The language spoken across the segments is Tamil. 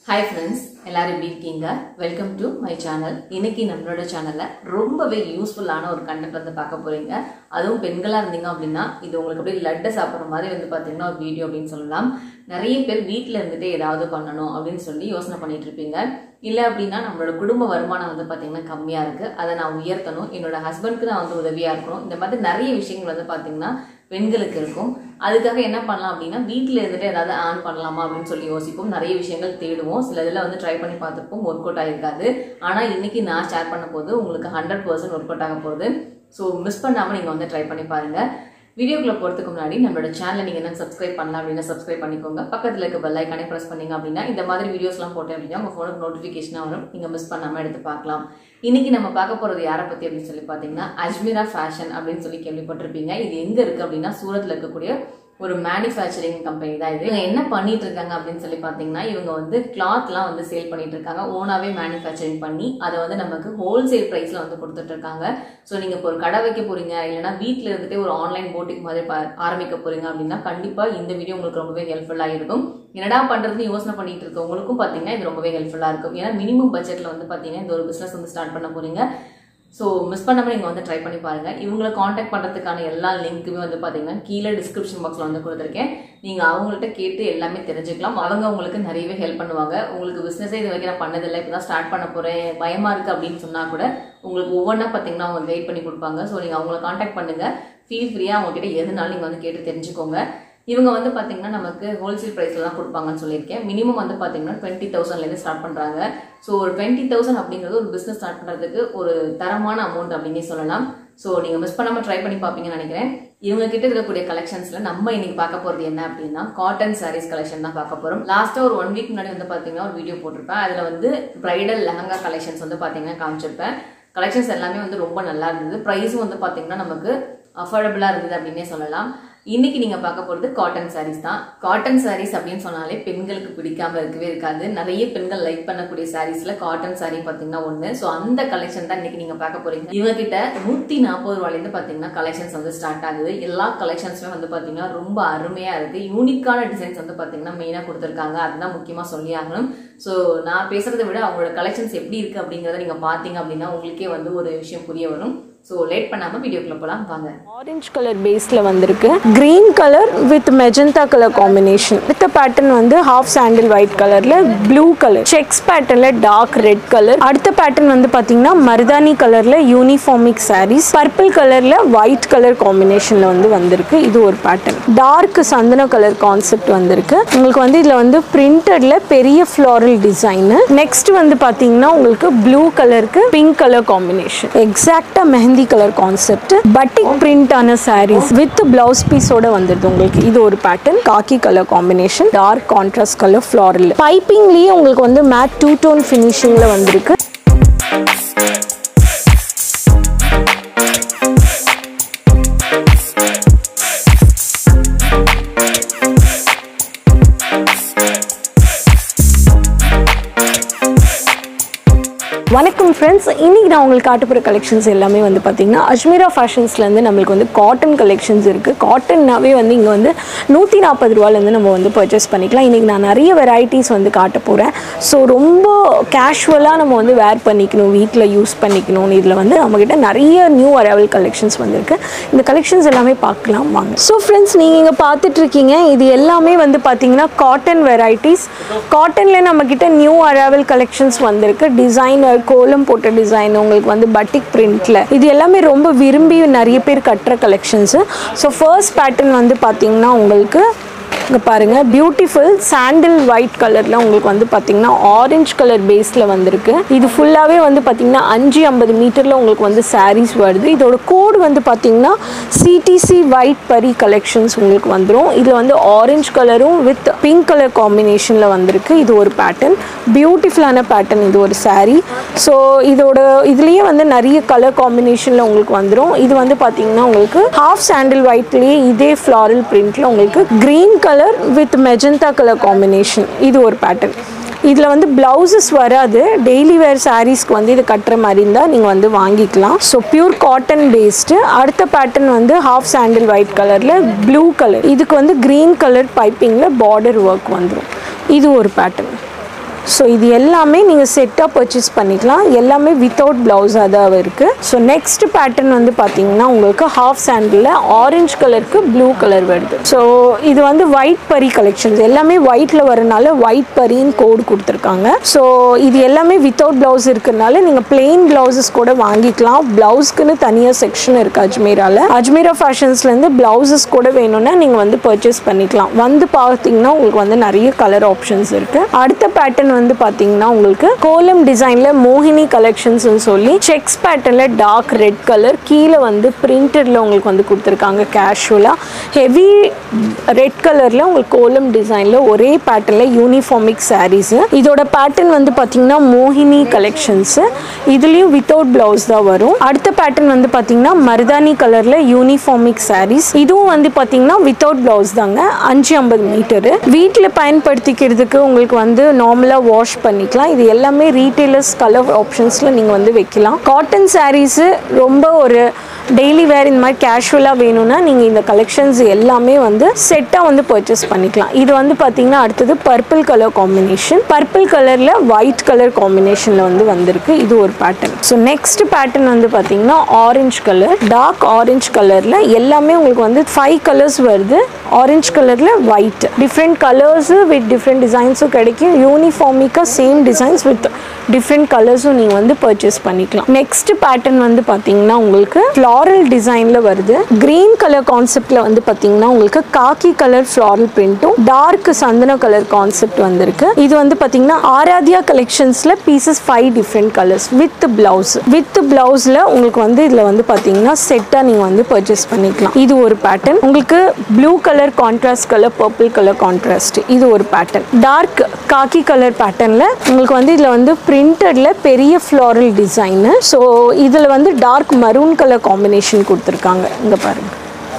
ஹாய் ஃப்ரெண்ட்ஸ் எல்லாரும் எப்படி இருக்கீங்க வெல்கம் டு மை சேனல் இன்னைக்கு நம்மளோட சேனல்ல ரொம்பவே யூஸ்ஃபுல்லான ஒரு கண்டென்ட் வந்து பார்க்க போறீங்க அதுவும் பெண்களா இருந்தீங்க அப்படின்னா இது உங்களுக்கு அப்படியே லட்டை சாப்பிட்ற மாதிரி வந்து பார்த்தீங்கன்னா ஒரு வீடியோ அப்படின்னு சொல்லலாம் நிறைய பேர் வீட்டில் இருந்துட்டு ஏதாவது பண்ணணும் அப்படின்னு சொல்லி யோசனை பண்ணிட்டு இருப்பீங்க இல்லை அப்படின்னா நம்மளோட குடும்ப வருமானம் வந்து பார்த்தீங்கன்னா கம்மியாக இருக்குது அதை நான் உயர்த்தணும் என்னோட ஹஸ்பண்ட்க்கு நான் வந்து உதவியாக இருக்கணும் இந்த மாதிரி நிறைய விஷயங்கள் வந்து பார்த்தீங்கன்னா பெண்களுக்கு இருக்கும் அதுக்காக என்ன பண்ணலாம் அப்படின்னா வீட்டில் இருந்துட்டு ஏதாவது ஆன் பண்ணலாமா அப்படின்னு சொல்லி யோசிப்போம் நிறைய விஷயங்கள் தேடுவோம் சில இதில் வந்து ட்ரை பண்ணி பார்த்துருப்போம் ஒர்க் அவுட் ஆகிருக்காது ஆனால் இன்னைக்கு நான் ஷேர் பண்ண போது உங்களுக்கு ஹண்ட்ரட் பர்சன்ட் ஒர்க் அவுட் ஆக போகுது ஸோ மிஸ் பண்ணாமல் நீங்கள் வந்து ட்ரை பண்ணி பாருங்கள் வீடியோக்குள்ள போகிறதுக்கு முன்னாடி நம்மளோட சேனலை நீங்கள் என்ன சப்ஸ்கிரைப் பண்ணலாம் அப்படின்னா சப்ஸ்கிரைப் பண்ணிக்கோங்க பக்கத்தில் இருக்க பெல் ஐக்கானே ப்ரெஸ் பண்ணீங்க அப்படின்னா இந்த மாதிரி வீடியோஸ்லாம் போட்டேன் அப்படின்னா உங்கள் ஃபோனுக்கு நோட்டிஃபிகேஷனாக வரும் நீங்கள் மிஸ் பண்ணாமல் எடுத்து பார்க்கலாம் இன்னைக்கு நம்ம பார்க்க போகிறது யாரை பற்றி அப்படின்னு சொல்லி பார்த்தீங்கன்னா அஜ்மீரா ஃபேஷன் அப்படின்னு சொல்லி கேள்விப்பட்டிருப்பீங்க இது எங்கே இருக்குது அப்படின்னா சூரத்தில் இருக்கக்கூடிய ஒரு மேனுஃபேக்சரிங் கம்பெனி தான் இது இவங்க என்ன பண்ணிட்டு இருக்காங்க அப்படின்னு சொல்லி பார்த்தீங்கன்னா இவங்க வந்து கிளாத்லாம் வந்து சேல் பண்ணிட்டு இருக்காங்க ஓனாவே மேனுஃபேக்சரிங் பண்ணி அதை வந்து நமக்கு ஹோல்சேல் ப்ரைஸ்ல வந்து கொடுத்துட்டு இருக்காங்க ஸோ நீங்க இப்போ ஒரு கடை வைக்க போறீங்க இல்லைன்னா வீட்டில் இருந்துட்டு ஒரு ஆன்லைன் போட்டிக் மாதிரி பா- ஆரம்பிக்க போறீங்க அப்படின்னா கண்டிப்பா இந்த வீடியோ உங்களுக்கு ரொம்பவே ஹெல்ப்ஃபுல்லா இருக்கும் என்னடா பண்றதுன்னு யோசனை பண்ணிட்டு இருக்கவங்களுக்கும் பார்த்தீங்கன்னா இது ரொம்பவே ஹெல்ப்ஃபுல்லா இருக்கும் ஏன்னா மினிமம் பட்ஜெட்ல வந்து பார்த்தீங்கன்னா இந்த ஒரு பிசினஸ் வந்து ஸ்டார்ட் பண்ண போறீங்க ஸோ மிஸ் பண்ணாமல் நீங்கள் வந்து ட்ரை பண்ணி பாருங்கள் இவங்களை காண்டாக்ட் பண்ணுறதுக்கான எல்லா லிங்க்குமே வந்து பார்த்தீங்கன்னா கீழே டிஸ்கிரிப்ஷன் பாக்ஸில் வந்து கொடுத்துருக்கேன் நீங்கள் அவங்கள்ட்ட கேட்டு எல்லாமே தெரிஞ்சுக்கலாம் அவங்க உங்களுக்கு நிறையவே ஹெல்ப் பண்ணுவாங்க உங்களுக்கு பிஸ்னஸே இது வரைக்கும் நான் பண்ணதில்லை இப்போ தான் ஸ்டார்ட் பண்ண போகிறேன் பயமாக இருக்குது அப்படின்னு சொன்னால் கூட உங்களுக்கு ஒவ்வொன்றா பார்த்தீங்கன்னா அவங்க கைட் பண்ணி கொடுப்பாங்க ஸோ நீங்கள் அவங்கள காண்டாக்ட் பண்ணுங்கள் ஃபீல் ஃப்ரீயாக அவங்ககிட்ட எதுனாலும் நீங்கள் வந்து கேட்டு தெரிஞ்சுக்கோங்க இவங்க வந்து பார்த்தீங்கன்னா நமக்கு ஹோல்சேல் ப்ரைஸில் தான் கொடுப்பாங்கன்னு சொல்லியிருக்கேன் மினிமம் வந்து பார்த்தீங்கன்னா டுவெண்ட்டி தௌசண்ட்லேருந்து ஸ்டார்ட் பண்ணுறாங்க ஸோ ஒரு டுவெண்ட்டி தௌசண்ட் அப்படிங்கிறது ஒரு பிஸ்னஸ் ஸ்டார்ட் பண்ணுறதுக்கு ஒரு தரமான அமௌண்ட் அப்படின்னே சொல்லலாம் ஸோ நீங்கள் மிஸ் பண்ணாமல் ட்ரை பண்ணி பார்ப்பீங்கன்னு நினைக்கிறேன் இவங்க கிட்ட இருக்கக்கூடிய கலெக்ஷன்ஸில் நம்ம இன்னைக்கு பார்க்க போகிறது என்ன அப்படின்னா காட்டன் சாரீஸ் கலெக்ஷன் தான் பார்க்க போகிறோம் லாஸ்ட்டாக ஒரு ஒன் வீக் முன்னாடி வந்து பார்த்தீங்கன்னா ஒரு வீடியோ போட்டிருப்பேன் அதில் வந்து பிரைடல் லெஹங்கா கலெக்ஷன்ஸ் வந்து பார்த்தீங்கன்னா காமிச்சிருப்பேன் கலெக்ஷன்ஸ் எல்லாமே வந்து ரொம்ப நல்லா இருந்தது ப்ரைஸும் வந்து பார்த்தீங்கன்னா நமக்கு அஃபோர்டபுளாக இருந்தது அப்படின்னே சொல்லலாம் இன்னைக்கு நீங்க பார்க்க போறது காட்டன் சாரீஸ் தான் காட்டன் சாரீஸ் அப்படின்னு சொன்னாலே பெண்களுக்கு பிடிக்காம இருக்கவே இருக்காது நிறைய பெண்கள் லைக் பண்ணக்கூடிய சாரீஸ்ல காட்டன் சாரீ பாத்தீங்கன்னா ஒண்ணு சோ அந்த கலெக்ஷன் தான் இன்னைக்கு நீங்க பார்க்க போறீங்க இவங்க கிட்ட நூத்தி நாற்பது ரூபாயிலிருந்து பாத்தீங்கன்னா கலெக்ஷன்ஸ் வந்து ஸ்டார்ட் ஆகுது எல்லா கலெக்ஷன்ஸுமே வந்து பாத்தீங்கன்னா ரொம்ப அருமையா இருக்கு யூனிக்கான டிசைன்ஸ் வந்து பாத்தீங்கன்னா மெயினா கொடுத்துருக்காங்க அதுதான் முக்கியமா சொல்லி ஆகணும் ஸோ நான் பேசுறதை விட அவங்களோட கலெக்ஷன்ஸ் எப்படி இருக்கு அப்படிங்கறத நீங்க பாத்தீங்க அப்படின்னா உங்களுக்கே வந்து ஒரு விஷயம் புரிய வரும் ஸோ லேட் பண்ணாம வீடியோக்குள்ள போலாம் வாங்க ஆரஞ்சு கலர் பேஸில் வந்திருக்கு green colour with magenta colour combination with pattern வந்து ஹாஃப் சாண்டில் ஒயிட் கலரில் ப்ளூ கலர் செக்ஸ் பேட்டர்னில் டார்க் ரெட் கலர் அடுத்த பேட்டர்ன் வந்து பார்த்தீங்கன்னா மருதானி கலரில் யூனிஃபார்மிக் சாரீஸ் பர்பிள் கலரில் ஒயிட் கலர் காம்பினேஷனில் வந்து வந்திருக்கு இது ஒரு பேட்டர்ன் டார்க் சந்தன கலர் கான்செப்ட் வந்திருக்கு உங்களுக்கு வந்து இதில் வந்து பிரிண்டட்ல பெரிய ஃப்ளாரல் டிசைனு நெக்ஸ்ட் வந்து பார்த்தீங்கன்னா உங்களுக்கு ப்ளூ கலருக்கு pink colour combination exactly mehndi colour concept batik print ஆன சாரீஸ் வித் பிளவுஸ் பீஸோட வந்துருது உங்களுக்கு இது ஒரு pattern khaki colour combination dark contrast colour floral பைப்பிங்லயே உங்களுக்கு வந்து மேட் டூ டோன் ஃபினிஷிங்ல வந்திருக்கு வணக்கம் ஃப்ரெண்ட்ஸ் இன்னைக்கு நான் உங்களுக்கு காட்ட போகிற கலெக்ஷன்ஸ் எல்லாமே வந்து பார்த்தீங்கன்னா அஜ்மீரா ஃபேஷன்ஸ்லேருந்து நம்மளுக்கு வந்து காட்டன் கலெக்ஷன்ஸ் இருக்குது காட்டன்னாவே வந்து இங்கே வந்து நூற்றி நாற்பது ரூபாலேருந்து நம்ம வந்து பர்ச்சேஸ் பண்ணிக்கலாம் இன்றைக்கி நான் நிறைய வெரைட்டிஸ் வந்து காட்ட போகிறேன் ஸோ ரொம்ப கேஷுவலாக நம்ம வந்து வேர் பண்ணிக்கணும் வீட்டில் யூஸ் பண்ணிக்கணும் இதில் வந்து நம்மக்கிட்ட நிறைய நியூ அரைவல் கலெக்ஷன்ஸ் வந்திருக்கு இந்த கலெக்ஷன்ஸ் எல்லாமே பார்க்கலாம் வாங்க ஸோ ஃப்ரெண்ட்ஸ் நீங்கள் இங்கே பார்த்துட்ருக்கீங்க இது எல்லாமே வந்து பார்த்தீங்கன்னா காட்டன் வெரைட்டிஸ் காட்டனில் நம்மக்கிட்ட நியூ அரைவல் கலெக்ஷன்ஸ் வந்திருக்கு டிசைனர் கோலம் போட்ட டிசைன் உங்களுக்கு வந்து பட்டிக் பிரிண்ட்ல இது எல்லாமே ரொம்ப விரும்பி நிறைய பேர் கட்டுற கலெக்ஷன்ஸு ஸோ ஃபர்ஸ்ட் பேட்டர்ன் வந்து பார்த்தீங்கன்னா உங்களுக்கு இங்கே பாருங்கள் பியூட்டிஃபுல் சாண்டில் ஒயிட் கலரில் உங்களுக்கு வந்து பார்த்தீங்கன்னா ஆரஞ்சு கலர் பேஸில் வந்திருக்கு இது ஃபுல்லாகவே வந்து பார்த்தீங்கன்னா அஞ்சு ஐம்பது மீட்டரில் உங்களுக்கு வந்து sarees வருது இதோட கோடு வந்து பார்த்தீங்கன்னா சிடிசி ஒயிட் பரி கலெக்ஷன்ஸ் உங்களுக்கு வந்துடும் இதில் வந்து ஆரஞ்சு கலரும் வித் பிங்க் கலர் காம்பினேஷனில் வந்திருக்கு இது ஒரு பேட்டர்ன் பியூட்டிஃபுல்லான பேட்டர்ன் இது ஒரு saree ஸோ இதோட இதுலேயே வந்து நிறைய கலர் காம்பினேஷனில் உங்களுக்கு வந்துடும் இது வந்து பார்த்தீங்கன்னா உங்களுக்கு ஹாஃப் சாண்டில் ஒயிட்லேயே இதே ஃப்ளாரல் பிரிண்ட்டில் உங்களுக்கு green colour with magenta colour combination இது ஒரு பேட்டர்ன் இதில் வந்து ப்ளவுசஸ் வராது டெய்லி வேர் சாரீஸ்க்கு வந்து இது கட்டுற மாதிரி இருந்தால் நீங்கள் வந்து வாங்கிக்கலாம் ஸோ பியூர் காட்டன் பேஸ்டு அடுத்த பேட்டர்ன் வந்து ஹாஃப் சாண்டில் ஒயிட் கலரில் ப்ளூ கலர் இதுக்கு வந்து க்ரீன் கலர் பைப்பிங்கில் பார்டர் ஒர்க் வந்துடும் இது ஒரு பேட்டர்ன் ஸோ இது எல்லாமே நீங்கள் செட்டாக பர்ச்சேஸ் பண்ணிக்கலாம் எல்லாமே வித்தவுட் ப்ளவுஸாக தான் இருக்குது ஸோ நெக்ஸ்ட் பேட்டர்ன் வந்து பார்த்தீங்கன்னா உங்களுக்கு ஹாஃப் சாண்டில் ஆரஞ்சு கலருக்கு ப்ளூ கலர் வருது ஸோ இது வந்து ஒயிட் பரி கலெக்ஷன்ஸ் எல்லாமே ஒயிட்டில் வரனால ஒயிட் பரின்னு கோடு கொடுத்துருக்காங்க ஸோ இது எல்லாமே வித்தவுட் ப்ளவுஸ் இருக்கிறனால நீங்கள் பிளெயின் ப்ளவுசஸ் கூட வாங்கிக்கலாம் ப்ளவுஸ்க்குன்னு தனியாக செக்ஷன் இருக்குது அஜ்மீராவில் அஜ்மீரா ஃபேஷன்ஸ்லேருந்து ப்ளவுசஸ் கூட வேணும்னா நீங்கள் வந்து பர்ச்சேஸ் பண்ணிக்கலாம் வந்து பார்த்தீங்கன்னா உங்களுக்கு வந்து நிறைய கலர் ஆப்ஷன்ஸ் இருக்குது அடுத்த பேட்டர்ன் வந்து பார்த்தீங்கன்னா உங்களுக்கு கோலம் டிசைனில் மோகினி கலெக்ஷன்ஸ்னு சொல்லி செக்ஸ் பேட்டர்னில் டார்க் ரெட் கலர் கீழே வந்து பிரிண்டடில் உங்களுக்கு வந்து கொடுத்துருக்காங்க கேஷுவலாக ஹெவி ரெட் கலரில் உங்களுக்கு கோலம் டிசைனில் ஒரே பேட்டர்னில் யூனிஃபார்மிக் சாரீஸு இதோட பேட்டர்ன் வந்து பார்த்தீங்கன்னா மோகினி கலெக்ஷன்ஸு இதுலேயும் வித்தவுட் ப்ளவுஸ் தான் வரும் அடுத்த பேட்டர்ன் வந்து பார்த்தீங்கன்னா மருதானி கலரில் யூனிஃபார்மிக் சாரீஸ் இதுவும் வந்து பார்த்தீங்கன்னா வித்தவுட் ப்ளவுஸ் தாங்க அஞ்சு ஐம்பது மீட்டரு வீட்டில் பயன்படுத்திக்கிறதுக்கு உங்களுக்கு வந்து நார்மலாக வாஷ் பண்ணிக்கலாம் இது எல்லாமே ரீட்டெயிலர்ஸ் கலர் ஆப்ஷன்ஸில் நீங்கள் வந்து வைக்கலாம் காட்டன் சாரீஸு ரொம்ப ஒரு டெய்லி வேர் இந்த மாதிரி கேஷுவலாக வேணும்னா நீங்கள் இந்த கலெக்ஷன்ஸ் எல்லாமே வந்து செட்டாக வந்து பர்ச்சேஸ் பண்ணிக்கலாம் இது வந்து பார்த்தீங்கன்னா அடுத்தது பர்பிள் கலர் காம்பினேஷன் பர்பிள் கலரில் ஒயிட் கலர் காம்பினேஷனில் வந்து வந்திருக்கு இது ஒரு பேட்டர்ன் ஸோ நெக்ஸ்ட் பேட்டர்ன் வந்து பார்த்தீங்கன்னா ஆரஞ்சு கலர் டார்க் ஆரஞ்சு கலரில் எல்லாமே உங்களுக்கு வந்து ஃபைவ் கலர்ஸ் வருது ஆரஞ்சு கலரில் white different colours with different டிசைன்ஸும் கிடைக்கும் யூனிஃபார்மிக்காக சேம் டிசைன்ஸ் வித் டிஃப்ரெண்ட் கலர்ஸும் நீங்கள் வந்து பர்ச்சேஸ் பண்ணிக்கலாம் நெக்ஸ்ட் பேட்டர்ன் வந்து பார்த்தீங்கன்னா உங்களுக்கு ஃப்ளாரல் டிசைனில் வருது க்ரீன் கலர் கான்செப்டில் வந்து பார்த்தீங்கன்னா உங்களுக்கு காக்கி கலர் ஃப்ளாரல் பிரிண்ட்டும் டார்க் சந்தன கலர் கான்செப்ட் வந்திருக்கு இது வந்து பார்த்தீங்கன்னா ஆராத்யா கலெக்ஷன்ஸில் pieces five different colours with blouse with பிளவுஸில் உங்களுக்கு வந்து இதில் வந்து பார்த்தீங்கன்னா செட்டாக நீங்கள் வந்து பர்ச்சேஸ் பண்ணிக்கலாம் இது ஒரு பேட்டர்ன் உங்களுக்கு blue colour contrast colour purple colour contrast இது ஒரு பேட்டர்ன் டார்க் காக்கி கலர் பேட்டர்னில் உங்களுக்கு வந்து இதில் வந்து பிரிண்டடில் பெரிய ஃப்ளாரல் டிசைனு ஸோ இதில் வந்து டார்க் மரூன் கலர் காம்பினேஷன் கொடுத்துருக்காங்க இங்கே பாருங்கள்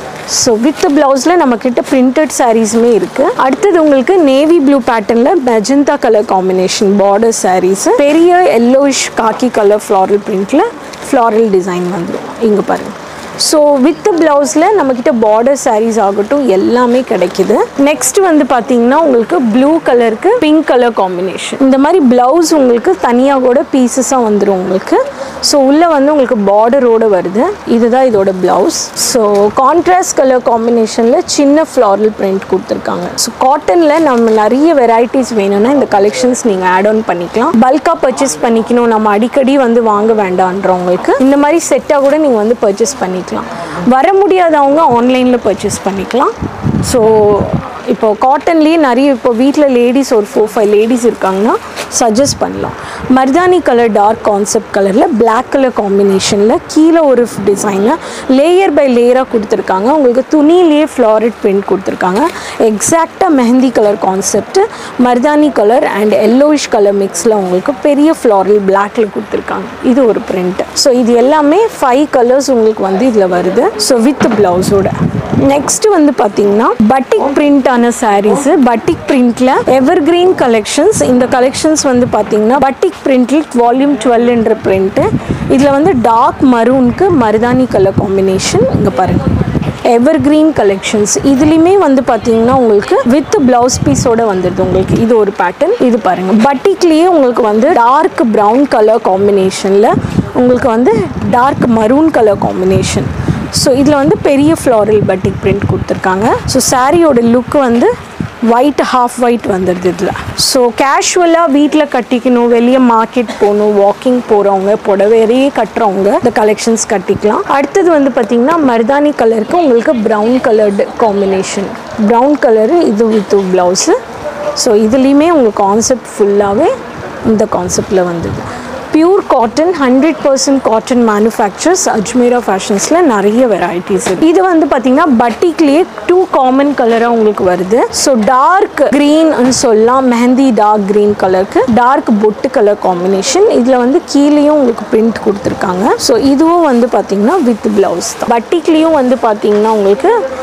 ஸோ வித் ப்ளவுஸில் நம்மக்கிட்ட பிரிண்டட் சாரீஸுமே இருக்குது அடுத்தது உங்களுக்கு நேவி ப்ளூ பேட்டர்னில் magenta colour combination border saris பெரிய எல்லோயிஷ் காக்கி கலர் ஃப்ளாரல் பிரிண்டில் ஃப்ளாரல் டிசைன் வந்துடும் இங்கே பாருங்கள் ஸோ வித் ப்ளவுஸில் நம்மக்கிட்ட பார்டர் சாரீஸ் ஆகட்டும் எல்லாமே கிடைக்குது நெக்ஸ்ட் வந்து பார்த்தீங்கன்னா உங்களுக்கு ப்ளூ கலருக்கு பிங்க் கலர் காம்பினேஷன் இந்த மாதிரி ப்ளவுஸ் உங்களுக்கு தனியாக கூட பீசஸாக வந்துடும் உங்களுக்கு ஸோ உள்ளே வந்து உங்களுக்கு பார்டரோடு வருது இதுதான் இதோட ப்ளவுஸ் ஸோ கான்ட்ராஸ்ட் கலர் காம்பினேஷனில் சின்ன ஃப்ளாரல் பிரிண்ட் கொடுத்துருக்காங்க ஸோ காட்டனில் நம்ம நிறைய வெரைட்டிஸ் வேணும்னா இந்த கலெக்ஷன்ஸ் நீங்கள் ஆட் ஆன் பண்ணிக்கலாம் பல்காக பர்ச்சேஸ் பண்ணிக்கணும் நம்ம அடிக்கடி வந்து வாங்க வேண்டான்றவங்களுக்கு இந்த மாதிரி செட்டாக கூட நீங்கள் வந்து பர்ச்சேஸ் பண்ணிக்கலாம் வர முடியாதவங்க ஆன்லைனில் பர்ச்சேஸ் பண்ணிக்கலாம் ஸோ இப்போ காட்டன்லேயே நிறைய இப்போ வீட்டில் லேடிஸ் ஒரு ஃபோர் ஃபைவ் லேடிஸ் இருக்காங்கன்னா சஜஸ்ட் பண்ணலாம் மருதானி கலர் டார்க் கான்செப்ட் கலரில் Black கலர் காம்பினேஷனில் கீழே ஒரு டிசைனில் லேயர் பை லேயராக கொடுத்துருக்காங்க உங்களுக்கு துணியிலேயே ஃப்ளாரட் பிரிண்ட் கொடுத்துருக்காங்க எக்ஸாக்டாக மெஹந்தி கலர் கான்செப்ட் மருதானி கலர் அண்ட் எல்லோயிஷ் கலர் மிக்ஸில் உங்களுக்கு பெரிய ஃப்ளாரல் பிளாக்ல கொடுத்துருக்காங்க இது ஒரு பிரிண்ட் ஸோ இது எல்லாமே ஃபைவ் கலர்ஸ் உங்களுக்கு வந்து இதில் வருது ஸோ வித் ப்ளவுஸோட நெக்ஸ்ட் வந்து பார்த்தீங்கன்னா பட்டிக் பிரிண்டான சாரீஸ் பட்டிக் பிரிண்ட்ல எவர் கிரீன் கலெக்ஷன்ஸ் இந்த கலெக்ஷன்ஸ் வந்து பார்த்தீங்கன்னா பட்டிக் பிரிண்டில் வால்யூம் டுவெல்ன்ற பிரிண்ட்டு இதில் வந்து டார்க் மரூனுக்கு மருதானி கலர் காம்பினேஷன் இங்கே பாருங்க எவர் கிரீன் கலெக்ஷன்ஸ் இதுலேயுமே வந்து பார்த்தீங்கன்னா உங்களுக்கு வித் பிளவுஸ் பீஸோட வந்துடுது உங்களுக்கு இது ஒரு பேட்டர்ன் இது பாருங்க பட்டிக்லேயே உங்களுக்கு வந்து டார்க் ப்ரௌன் கலர் காம்பினேஷனில் உங்களுக்கு வந்து dark maroon colour combination so இதில் வந்து பெரிய ஃப்ளாரல் பட்டிக் பிரிண்ட் கொடுத்துருக்காங்க ஸோ சாரியோட லுக் வந்து ஒயிட் ஹாஃப் ஒயிட் வந்துடுது இதில் ஸோ கேஷுவலாக வீட்டில் கட்டிக்கணும் வெளியே மார்க்கெட் போகணும் வாக்கிங் போகிறவங்க புடவையே கட்டுறவங்க இந்த கலெக்ஷன்ஸ் கட்டிக்கலாம் அடுத்தது வந்து பார்த்திங்கன்னா மருதானி கலருக்கு உங்களுக்கு brown coloured combination brown colour இது வித் ப்ளவுஸு ஸோ இதுலேயுமே உங்களுக்கு கான்செப்ட் ஃபுல்லாகவே இந்த கான்செப்டில் வந்தது pure cotton hundred percent cotton manufacturers Ajmera ஃபேஷன்ஸில் நிறைய வெரைட்டிஸ் இருக்கு இது வந்து பார்த்தீங்கன்னா பட்டிக்லேயே டூ காமன் கலராக உங்களுக்கு வருது ஸோ டார்க் க்ரீன் சொல்லலாம் மெஹந்தி டார்க் க்ரீன் கலருக்கு டார்க் பொட்டு கலர் காம்பினேஷன் இதில் வந்து கீழேயும் உங்களுக்கு பிரிண்ட் கொடுத்துருக்காங்க ஸோ இதுவும் வந்து பார்த்தீங்கன்னா வித் ப்ளவுஸ் தான் பட்டிக்லேயும் வந்து பார்த்தீங்கன்னா உங்களுக்கு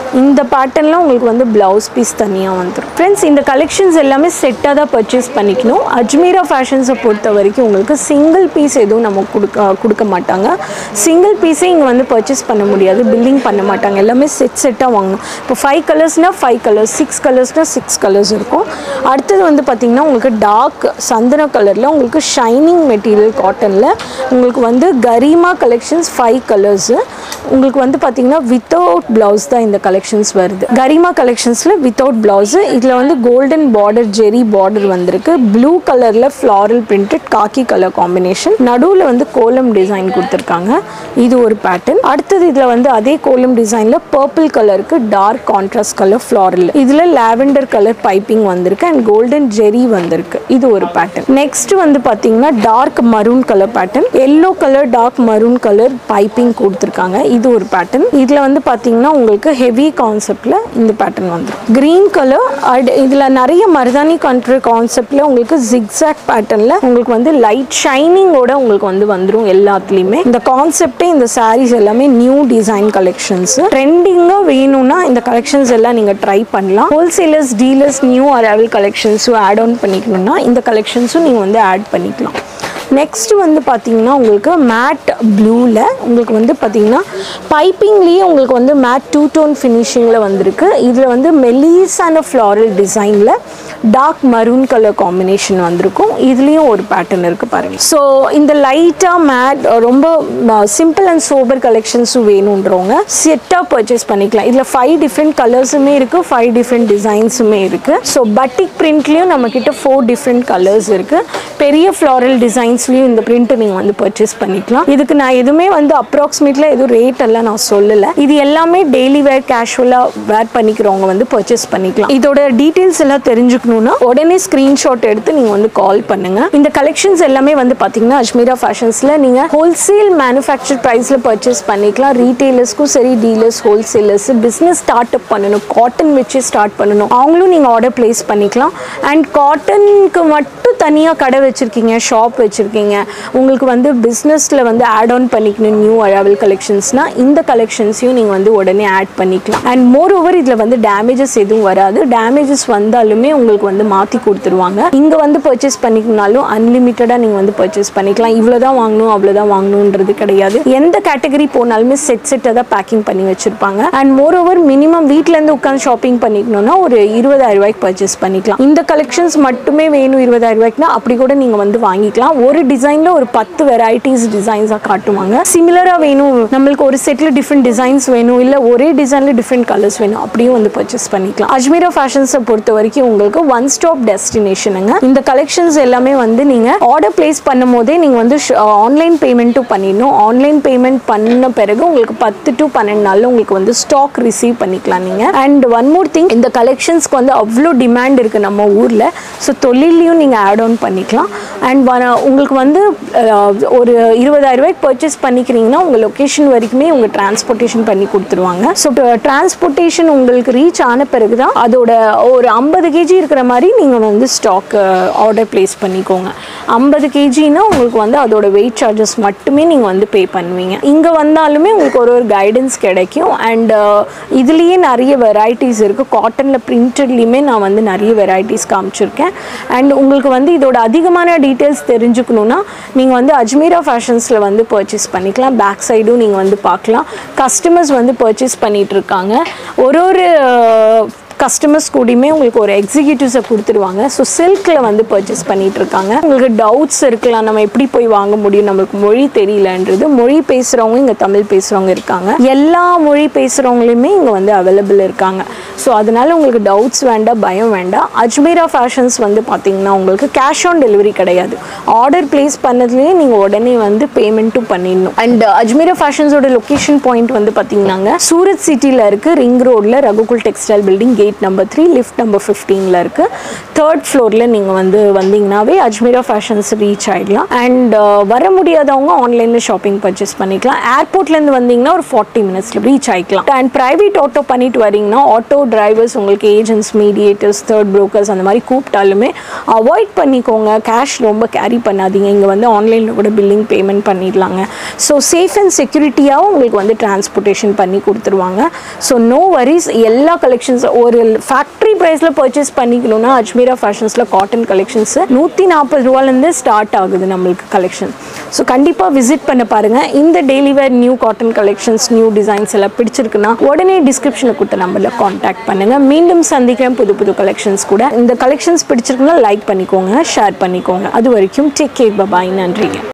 இந்த பேட்டர்னில் உங்களுக்கு வந்து ப்ளவுஸ் பீஸ் தனியாக வந்துடும் ஃப்ரெண்ட்ஸ் இந்த கலெக்ஷன்ஸ் எல்லாமே செட்டாக தான் பர்ச்சேஸ் பண்ணிக்கணும் அஜ்மீரா ஃபேஷன்ஸை பொறுத்த வரைக்கும் உங்களுக்கு சிங்கிள் பீஸ் எதுவும் நம்ம கொடுக்க கொடுக்க மாட்டாங்க சிங்கிள் பீஸே இங்கே வந்து பர்ச்சேஸ் பண்ண முடியாது பில்லிங் பண்ண மாட்டாங்க எல்லாமே செட் செட்டாக வாங்கணும் இப்போ ஃபைவ் கலர்ஸ்னால் ஃபைவ் கலர்ஸ் சிக்ஸ் கலர்ஸ்னால் சிக்ஸ் கலர்ஸ் இருக்கும் அடுத்தது வந்து பார்த்திங்கன்னா உங்களுக்கு டார்க் சந்தன கலரில் உங்களுக்கு ஷைனிங் மெட்டீரியல் காட்டனில் உங்களுக்கு வந்து கரிமா கலெக்ஷன்ஸ் ஃபைவ் கலர்ஸு உங்களுக்கு வந்து பார்த்திங்கன்னா வித்தவுட் ப்ளவுஸ் தான் இந்த கலெக்ஷன்ஸ் வருது கரிமா கலெக்ஷன்ஸில் வித்தவுட் ப்ளவுஸு இதில் வந்து கோல்டன் பார்டர் ஜெரி பார்டர் வந்திருக்கு ப்ளூ கலரில் floral printed khaki colour combination நடுவில் வந்து கோலம் டிசைன் கொடுத்துருக்காங்க இது ஒரு பேட்டர்ன் அடுத்தது இதில் வந்து அதே கோலம் டிசைனில் பர்பிள் கலருக்கு டார்க் கான்ட்ராஸ்ட் கலர் ஃப்ளாரல் இதில் லாவெண்டர் கலர் பைப்பிங் வந்திருக்கு அண்ட் கோல்டன் ஜெரி வந்திருக்கு இது ஒரு பேட்டர்ன் நெக்ஸ்ட் வந்து பார்த்தீங்கன்னா dark maroon colour pattern yellow colour dark maroon colour piping கொடுத்துருக்காங்க இது ஒரு பேட்டர்ன் இதில் வந்து பார்த்தீங்கன்னா உங்களுக்கு ஹெவி கான்செப்டில் இந்த பேட்டர்ன் வந்துடும் க்ரீன் கலர் அட் இதில் நிறைய மருதானி கண்ட்ரி கான்செப்டில் உங்களுக்கு ஜிக்ஸாக் பேட்டர்னில் உங்களுக்கு வந்து லைட் ஷைனிங்கோட உங்களுக்கு வந்து வந்துடும் எல்லாத்துலேயுமே இந்த கான்செப்டே இந்த சாரீஸ் எல்லாமே நியூ டிசைன் கலெக்ஷன்ஸ் ட்ரெண்டிங்காக வேணும்னா இந்த கலெக்ஷன்ஸ் எல்லாம் நீங்கள் ட்ரை பண்ணலாம் ஹோல்சேலர்ஸ் டீலர்ஸ் நியூ அரைவல் கலெக்ஷன்ஸும் ஆட் ஆன் பண்ணிக்கணும்னா இந்த கலெக்ஷன்ஸும் நீங்கள் வந்து ஆட் பண்ணிக்கலாம் நெக்ஸ்ட் வந்து பார்த்தீங்கன்னா உங்களுக்கு மேட் ப்ளூவில் உங்களுக்கு வந்து பார்த்தீங்கன்னா பைப்பிங்லேயே உங்களுக்கு வந்து மேட் டூ டோன் ஃபினிஷிங்கில் வந்திருக்கு இதில் வந்து மெலீஸான ஃப்ளாரல் டிசைனில் டார்க் மரூன் கலர் காம்பினேஷன் வந்திருக்கும் இதுலேயும் ஒரு பேட்டர்ன் இருக்குது பாருங்கள் ஸோ இந்த லைட்டாக மேட் ரொம்ப சிம்பிள் அண்ட் சோபர் கலெக்ஷன்ஸும் வேணுன்றவங்க செட்டாக பர்ச்சேஸ் பண்ணிக்கலாம் இதில் ஃபைவ் டிஃப்ரெண்ட் கலர்ஸுமே இருக்குது ஃபைவ் டிஃப்ரெண்ட் டிசைன்ஸுமே இருக்குது ஸோ பட்டிக் பிரிண்ட்லேயும் நம்மக்கிட்ட ஃபோர் டிஃப்ரெண்ட் கலர்ஸ் இருக்குது பெரிய ஃப்ளாரல் டிசைன்ஸ்லேயும் இந்த பிரிண்ட்டை நீங்கள் வந்து பர்ச்சேஸ் பண்ணிக்கலாம் இதுக்கு நான் எதுவுமே வந்து அப்ராக்சிமேட்டில் எதுவும் ரேட் எல்லாம் நான் சொல்லலை இது எல்லாமே டெய்லி வேர் கேஷுவலாக வேர் பண்ணிக்கிறவங்க வந்து பர்ச்சேஸ் பண்ணிக்கலாம் இதோட டீட்டெயில்ஸ் எல்லாம் தெரிஞ்சுக்கணும்னா உடனே ஸ்க்ரீன்ஷாட் எடுத்து நீங்கள் வந்து கால் பண்ணுங்க இந்த கலெக்ஷன்ஸ் எல்லாமே வந்து பார்த்தீங்கன்னா அஜ்மீரா ஃபேஷன்ஸில் நீங்கள் ஹோல்சேல் மேனுஃபேக்சர் ப்ரைஸில் பர்ச்சேஸ் பண்ணிக்கலாம் ரீட்டெயிலர்ஸ்க்கும் சரி dealers wholesalers business start up பண்ணணும் காட்டன் வச்சு ஸ்டார்ட் பண்ணணும் அவங்களும் நீங்கள் ஆர்டர் ப்ளேஸ் பண்ணிக்கலாம் அண்ட் காட்டனுக்கு மட்டும் தனியாக கடை வச்சுருக்கீங்க ஷாப் வச்சுருக்கீங்க உங்களுக்கு வந்து பிஸ்னஸில் வந்து ஆட் ஆன் பண்ணிக்கணும் நியூ அராவல் கலெக்ஷன்ஸ்னால் இந்த கலெக்ஷன்ஸையும் நீங்கள் வந்து உடனே ஆட் பண்ணிக்கலாம் அண்ட் மோர் ஓவர் இதில் வந்து டேமேஜஸ் எதுவும் வராது டேமேஜஸ் வந்தாலுமே உங்களுக்கு வந்து மாற்றி கொடுத்துருவாங்க இங்கே வந்து பர்ச்சேஸ் பண்ணிக்கணும்னாலும் அன்லிமிட்டடாக நீங்கள் வந்து பர்ச்சேஸ் பண்ணிக்கலாம் இவ்வளோ தான் வாங்கணும் அவ்வளோதான் வாங்கணுன்றது கிடையாது எந்த கேட்டகரி போனாலுமே செட் செட்டாக தான் பேக்கிங் பண்ணி வச்சுருப்பாங்க அண்ட் மோர் ஓவர் மினிமம் வீட்டிலேருந்து உட்காந்து ஷாப்பிங் பண்ணிக்கணும்னா ஒரு இருபதாயிரம் ரூபாய்க்கு பர்ச்சேஸ் பண்ணிக்கலாம் இந்த கலெக்ஷன்ஸ் மட்டுமே வேணும் இருபதாயிரம் ரூபாய்க்குனா அப்படி கூட நீங்கள் வந்து வாங்கிக்கலாம் ஒரு டிசைனில் ஒரு பத்து வெரைட்டிஸ் டிசைன்ஸாக காட்டுவாங்க சிமிலராக வேணும் நம்மளுக்கு ஒரு செட்டில் டிஃப்ரெண்ட் டிசைன்ஸ் வேணும் இல்லை ஒரே டிசைனில் டிஃப்ரெண்ட் கலர்ஸ் வேணும் அப்படியும் வந்து பர்ச்சேஸ் பண்ணிக்கலாம் அஜ்மீரா ஃபேஷன்ஸை பொறுத்த வரைக்கும் உங்களுக்கு ஒன் ஸ்டாப் டெஸ்டினேஷனுங்க இந்த கலெக்ஷன்ஸ் எல்லாமே வந்து நீங்கள் ஆர்டர் பிளேஸ் பண்ணும் போதே நீங்கள் வந்து ஆன்லைன் பேமெண்ட்டும் பண்ணிடணும் ஆன்லைன் பேமெண்ட் பண்ண பிறகு உங்களுக்கு பத்து டு பன்னெண்டு நாளில் உங்களுக்கு வந்து ஸ்டாக் ரிசீவ் பண்ணிக்கலாம் நீங்கள் அண்ட் ஒன் மோர் திங் இந்த கலெக்ஷன்ஸ்க்கு வந்து அவ்வளோ டிமாண்ட் இருக்குது நம்ம ஊரில் ஸோ தொழிலையும் நீங்கள் ஆட் ஆன் பண்ணிக்கலாம் அண்ட் உங்களுக்கு வந்து அஹ், ஒரு இருபதாயிரம் ரூபாய்க்கு பர்ச்சேஸ் பண்ணிக்கிறீங்கன்னா உங்கள் லொக்கேஷன் வரைக்குமே உங்கள் டிரான்ஸ்போர்ட்டேஷன் பண்ணி கொடுத்துருவாங்க ஸோ டிரான்ஸ்போர்ட்டேஷன் உங்களுக்கு ரீச் ஆன பிறகு தான் அதோட ஒரு ஐம்பது கேஜி இருக்கிற மாதிரி நீங்கள் வந்து ஸ்டாக் ஆர்டர் ப்ளேஸ் பண்ணிக்கோங்க ஐம்பது கேஜினா உங்களுக்கு வந்து அதோட வெயிட் சார்ஜஸ் மட்டுமே நீங்கள் வந்து பே பண்ணுவீங்க இங்கே வந்தாலுமே உங்களுக்கு ஒரு ஒரு கைடன்ஸ் கிடைக்கும் அண்ட் இதுலேயே நிறைய வெரைட்டிஸ் இருக்குது காட்டனில் பிரிண்டட்லேயுமே நான் வந்து நிறைய வெரைட்டிஸ் காமிச்சிருக்கேன் அண்ட் உங்களுக்கு வந்து இதோட அதிகமான டீட்டெயில்ஸ் தெரிஞ்சுக்கணுன்னா நீங்கள் வந்து அஜ்மீரா ஃபேஷன்ஸில் வந்து பர்ச்சேஸ் பண்ணிக்கலாம் பேக் சைடும் நீங்கள் வந்து பார்க்கலாம் கஸ்டமர்ஸ் வந்து பர்ச்சேஸ் பண்ணிட்டு இருக்காங்க ஒரு ஒரு கஸ்டமர்ஸ் கூடயுமே உங்களுக்கு ஒரு எக்ஸிக்யூட்டிவ்ஸை கொடுத்துருவாங்க ஸோ சில்கில் வந்து பர்ச்சேஸ் பண்ணிட்டு இருக்காங்க உங்களுக்கு டவுட்ஸ் இருக்கலாம் நம்ம எப்படி போய் வாங்க முடியும் நம்மளுக்கு மொழி தெரியலன்றது மொழி பேசுகிறவங்க இங்கே தமிழ் பேசுகிறவங்க இருக்காங்க எல்லா மொழி பேசுகிறவங்களுமே இங்கே வந்து அவைலபிள் இருக்காங்க ஸோ அதனால உங்களுக்கு டவுட்ஸ் வேண்டாம் பயம் வேண்டாம் அஜ்மீரா ஃபேஷன்ஸ் வந்து பார்த்தீங்கன்னா உங்களுக்கு கேஷ் ஆன் டெலிவரி கிடையாது ஆர்டர் பிளேஸ் பண்ணதுலேயே நீங்கள் உடனே வந்து பேமெண்ட்டும் பண்ணிடணும் அண்ட் அஜ்மீரா ஃபேஷன்ஸோட லொக்கேஷன் பாயிண்ட் வந்து பார்த்தீங்கன்னாங்க சூரத் சிட்டியில் இருக்குது ரிங் ரோடில் Raghukul textile building gate number three lift number ஃபிஃப்டீனில் இருக்குது தேர்ட் ஃப்ளோரில் நீங்கள் வந்து வந்தீங்கன்னாவே அஜ்மீரா ஃபேஷன்ஸ் ரீச் ஆகிடலாம் அண்ட் வர முடியாதவங்க ஆன்லைனில் ஷாப்பிங் பர்ச்சேஸ் பண்ணிக்கலாம் ஏர்போர்ட்லேருந்து வந்தீங்கன்னா ஒரு ஃபார்ட்டி மினிட்ஸில் ரீச் ஆகிக்கலாம் அண்ட் ப்ரைவேட் ஆட்டோ பண்ணிட்டு வரீங்கன்னா ஆட்டோ டிரைவர்ஸ் உங்களுக்கு ஏஜென்ட்ஸ் மீடியேட்டர்ஸ் தேர்ட் brokers அந்த மாதிரி கூப்பிட்டாலுமே அவாய்ட் பண்ணிக்கோங்க கேஷ் ரொம்ப கேரி பண்ணாதீங்க இங்கே வந்து ஆன்லைனில் கூட பில்லிங் பேமெண்ட் பண்ணிடலாங்க ஸோ சேஃப் அண்ட் செக்யூரிட்டியாகவும் உங்களுக்கு வந்து டிரான்ஸ்போர்ட்டேஷன் பண்ணி கொடுத்துருவாங்க ஸோ நோ வரிஸ் எல்லா கலெக்ஷன்ஸ் ஒரு ஃபேக்ட்ரி ப்ரைஸில் பர்ச்சேஸ் பண்ணிக்கணும்னா அஜ்மீரா ஃபேஷன்ஸில் காட்டன் கலெக்ஷன்ஸு நூற்றி நாற்பது ரூபாலேருந்து ஸ்டார்ட் ஆகுது நம்மளுக்கு கலெக்ஷன் ஸோ கண்டிப்பாக விசிட் பண்ண பாருங்கள் இந்த daily wear new cotton collections new designs எல்லாம் பிடிச்சிருக்குன்னா உடனே டிஸ்கிரிப்ஷனில் கொடுத்த நம்பரில் காண்டாக்ட் பண்ணுங்கள் மீண்டும் சந்திக்கிறேன் புது புது கலெக்ஷன்ஸ் கூட இந்த கலெக்ஷன்ஸ் பிடிச்சிருக்குன்னா லைக் பண்ணிக்கோங்க ஷேர் பண்ணிக்கோங்க அது வரைக்கும் டேக் கேர் பபாய் நன்றிங்க